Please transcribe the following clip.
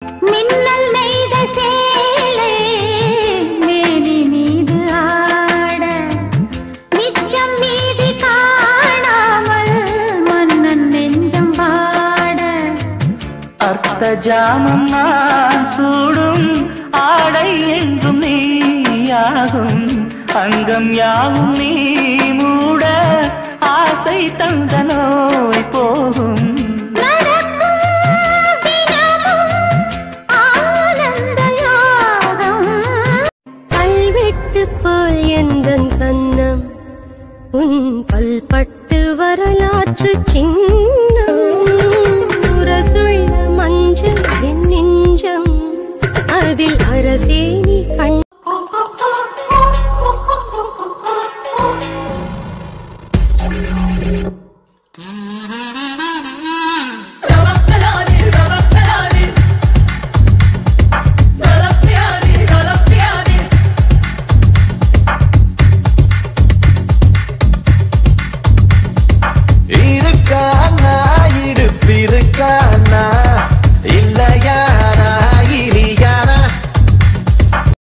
மின்னல் நெய்த சேலை மேனி மீது ஆட மிச்சம் மீதி காணாமல் மன்னன் நெஞ்சம் பாட அர்த்த ஜாமம் நான் சூடும் ஆடை என்றும் நீயாகும் அங்கம் யாவும் நீ மூட ஆசை தந்த நோய் போகும் நடக்கும் தினமும் ஆனந்த யோகம் கல்வெட்டு போல் எந்தன் கண்ணம் உன் பல்பட்டு வரலாற்று சின்னம் உரசுள்ள மஞ்சள் என் நெஞ்சம் அதில் அரசே